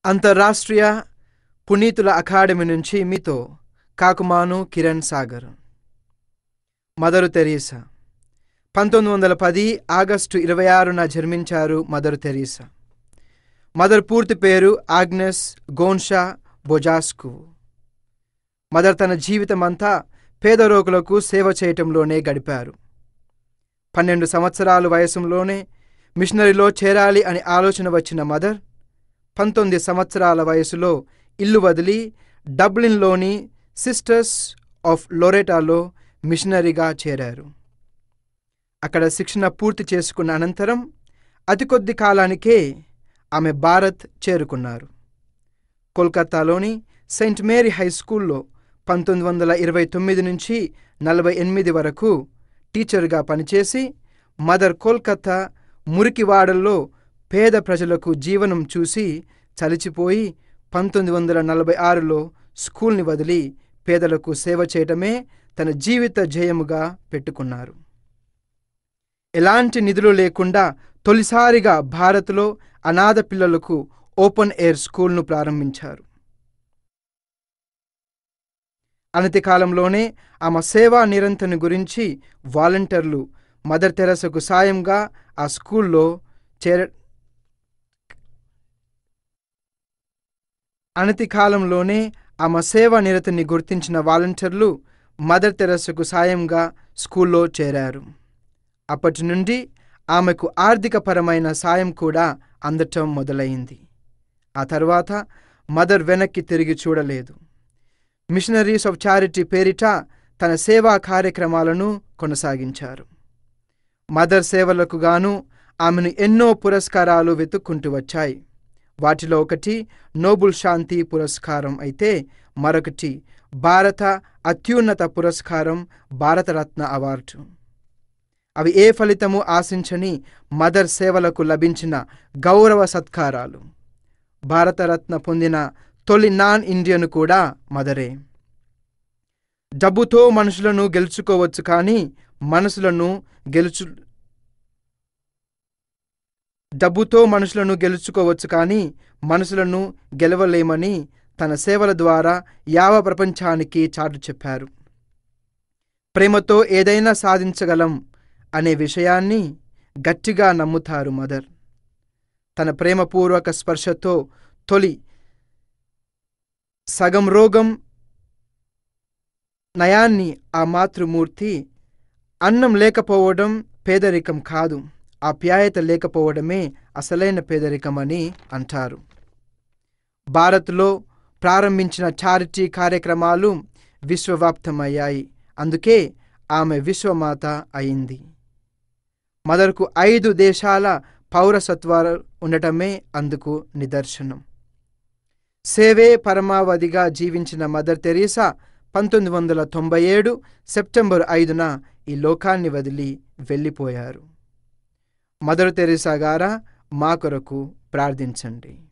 అంతర్రాష్ట్రీయ పునీతుల academy నుంచి మీతో Kakumanu Kiran Sagar mother Teresa పంతొమ్మిది వందల పది ఆగస్టు ఇరవై ఆరున జన్మించారు మదరు తెరీసా మదర్ పూర్తి పేరు ఆగ్నెస్ గోన్షా బొజాస్కు మదర్ తన జీవితమంతా పేద రోగులకు సేవ చేయటంలోనే గడిపారు పన్నెండు సంవత్సరాల వయసులోనే మిషనరీలో చేరాలి అని ఆలోచన వచ్చిన మదర్ పంతొమ్మిది సంవత్సరాల వయసులో ఇల్లు వదిలి డబ్లిన్లోని సిస్టర్స్ ఆఫ్ లొరెటాలో మిషనరీగా చేరారు అక్కడ శిక్షణ పూర్తి చేసుకున్న అనంతరం అతి కొద్ది కాలానికే ఆమె భారత్ చేరుకున్నారు కోల్కతాలోని సెయింట్ మేరీ హై స్కూల్లో పంతొమ్మిది వందల ఇరవై తొమ్మిది నుంచి నలభై ఎనిమిది వరకు టీచర్గా పనిచేసి మదర్ కోల్కతా మురికివాడల్లో పేద ప్రజలకు జీవనం చూసి చలిచిపోయి పంతొమ్మిది వందల నలభై ఆరులో స్కూల్ని వదిలి పేదలకు సేవ చేయటమే తన జీవిత జయముగా పెట్టుకున్నారు ఎలాంటి నిధులు లేకుండా తొలిసారిగా భారత్లో అనాథ పిల్లలకు ఓపెన్ ఎయిర్ స్కూల్ను ప్రారంభించారు అనతి కాలంలోనే ఆమె సేవా నిరంతరం గురించి వాలంటీర్లు మదర్ తెరసకు సాయంగా ఆ స్కూల్లో చేర అనతి కాలంలోనే ఆమె సేవా నిరతిని గుర్తించిన వాలంటీర్లు మదర్ తెరసకు సాయంగా స్కూల్లో చేరారు అప్పటి నుండి ఆమెకు ఆర్థికపరమైన సాయం కూడా అందటం మొదలైంది ఆ తర్వాత మదర్ వెనక్కి తిరిగి చూడలేదు మిషనరీస్ ఆఫ్ చారిటీ పేరిట తన సేవా కార్యక్రమాలను కొనసాగించారు మదర్ సేవలకు గాను ఆమెను ఎన్నో పురస్కారాలు వెతుక్కుంటూ వచ్చాయి వాటిలో ఒకటి నోబుల్ శాంతి పురస్కారం అయితే మరొకటి భారత అత్యున్నత పురస్కారం భారతరత్న అవార్డు అవి ఏ ఫలితము ఆశించని మదర్ సేవలకు లభించిన గౌరవ సత్కారాలు భారతరత్న పొందిన తొలి నాన్ ఇండియన్ కూడా మదరే డబ్బుతో మనుషులను గెలుచుకోవచ్చు కానీ మనసులను గెలుచు డబ్బుతో మనుషులను గెలుచుకోవచ్చు కానీ మనసులను గెలవలేమని తన సేవల ద్వారా యావ ప్రపంచానికి చాటు చెప్పారు ప్రేమతో ఏదైనా సాధించగలం అనే విషయాన్ని గట్టిగా నమ్ముతారు మదర్ తన ప్రేమపూర్వక స్పర్శతో తొలి సగం రోగం నయాన్ని ఆ మాతృమూర్తి అన్నం లేకపోవడం పేదరికం కాదు ఆప్యాయత లేకపోవడమే అసలైన పేదరికమని అంటారు భారత్లో ప్రారంభించిన చారిటీ కార్యక్రమాలు విశ్వవ్యాప్తమయ్యాయి అందుకే ఆమె విశ్వమాత అయింది మదర్కు ఐదు దేశాల పౌరసత్వాలు ఉండటమే అందుకు నిదర్శనం సేవే పరమావధిగా జీవించిన మదర్ తెరీసా పంతొమ్మిది వందల తొంభై ఏడు సెప్టెంబర్ ఐదున ఈ లోకాన్ని వదిలి వెళ్ళిపోయారు మదర్ తెరీసా గారా మా కొరకు ప్రార్థించండి